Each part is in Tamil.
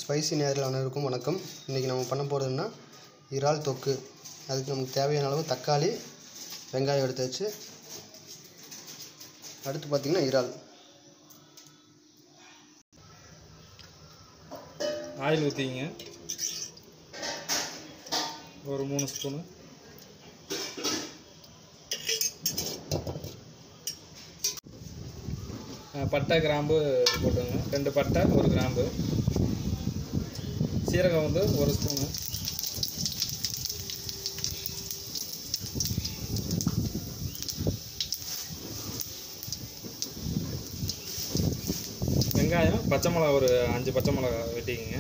ஸ்பைசி நேரில் அனைவருக்கும் வணக்கம் இன்றைக்கி நம்ம பண்ண போகிறதுன்னா இறால் தொக்கு அதுக்கு நமக்கு தேவையான அளவு தக்காளி வெங்காயம் எடுத்தாச்சு அடுத்து பார்த்திங்கன்னா இறால் ஆயில் ஊற்றிங்க ஒரு மூணு ஸ்பூனு அஹ் பட்டை கிராம்பு போட்டுங்க ரெண்டு பட்டை ஒரு கிராம்பு சீரகம் வந்து ஒரு ஸ்பூனு வெங்காயம் பச்சை மிளகா ஒரு அஞ்சு பச்சை மிளகா வெட்டிக்கிங்க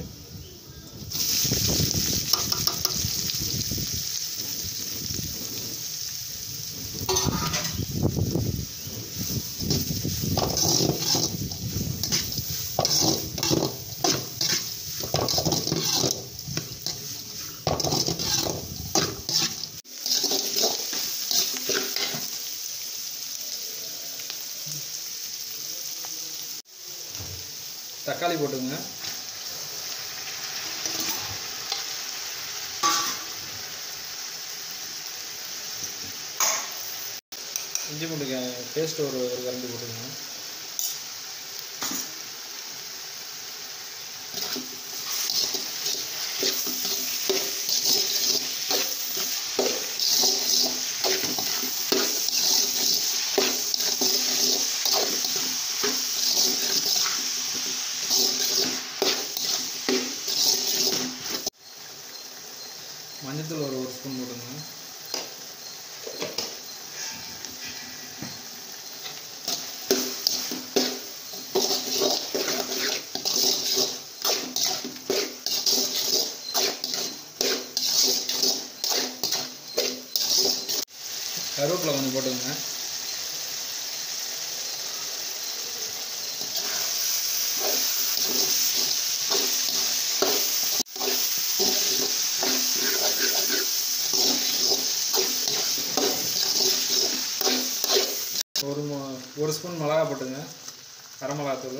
தக்காளி போட்டுங்க இஞ்சி பூண்டு பேஸ்ட் ஒரு ஒரு கரண்டி போட்டுங்க மஞ்சத்தூள் ஒரு ஒரு ஸ்பூன் போட்டுங்க கருவேப்பிலை கொஞ்சம் போட்டுங்க ஒரு மு- ஒரு ஸ்பூன் மிளகா போட்டுங்க கரம் மிளகாத்தூள்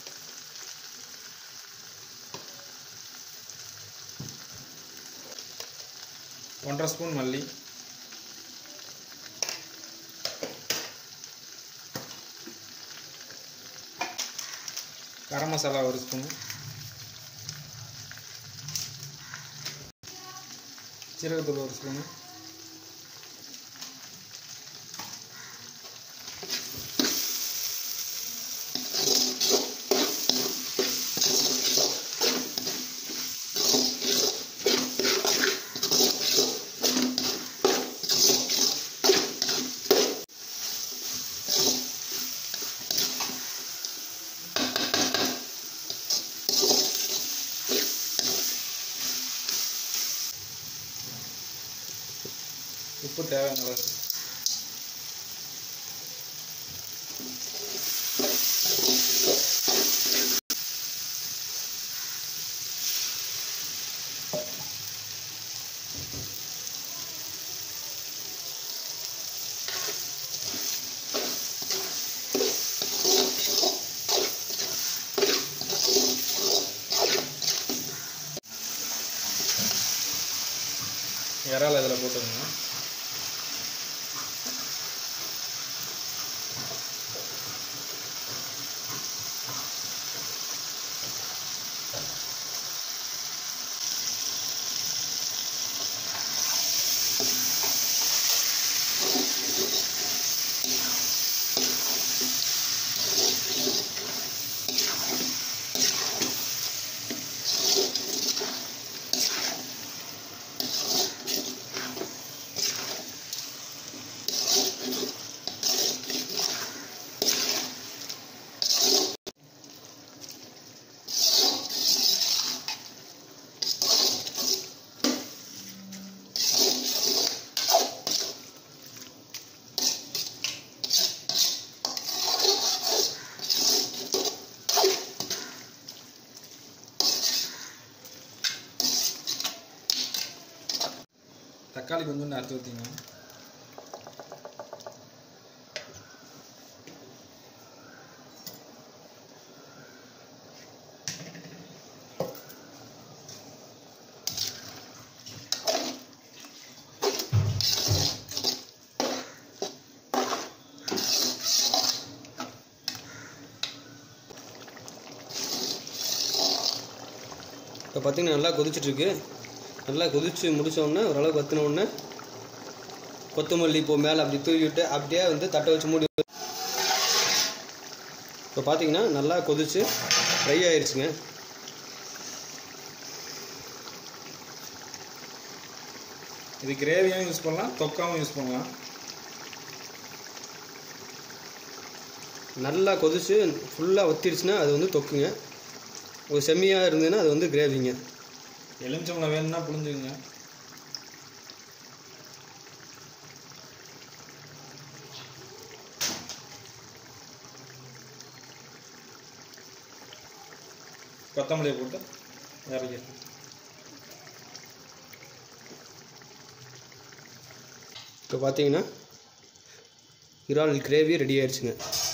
ஒன்றரை ஸ்பூன் மல்லி கரம் மசாலா ஒரு ஸ்பூன் சீரகத்தூள் ஒரு ஸ்பூனு உப்பு தேவையான அளவு இறால் இதில் போட்டுக்கோங்க தக்காளி கொஞ்சோண்டு அறுத்து ஊற்றிங்க இப்போ பார்த்தீங்கன்னா நல்லா கொதிச்சிட்ருக்கு நல்லா கொதிச்சு முடிச்ச உடனே ஓரளவுக்கு வத்தின உடனே கொத்தமல்லி இப்போ மேலே அப்படி தூவி விட்டு அப்படியே வந்து தட்டை வச்சு மூடி இப்போ பார்த்தீங்கன்னா நல்லா கொதிச்சு ஃப்ரை ஆயிடுச்சுங்க இது கிரேவியாகவும் யூஸ் பண்ணலாம் தொக்காவும் யூஸ் பண்ணலாம் நல்லா கொதிச்சு ஃபுல்லாக வத்திடுச்சுன்னா அது வந்து தொக்குங்க ஒரு செம்மியாக இருந்ததுன்னா அது வந்து கிரேவிங்க எலுமிச்சம்பழம் வேணும்னா புழிஞ்சுங்க கொத்தமல்லியை போட்டு இறக்கிடலாம் இப்போ பார்த்தீங்கன்னா இறால் கிரேவி ரெடி ஆயிடுச்சுங்க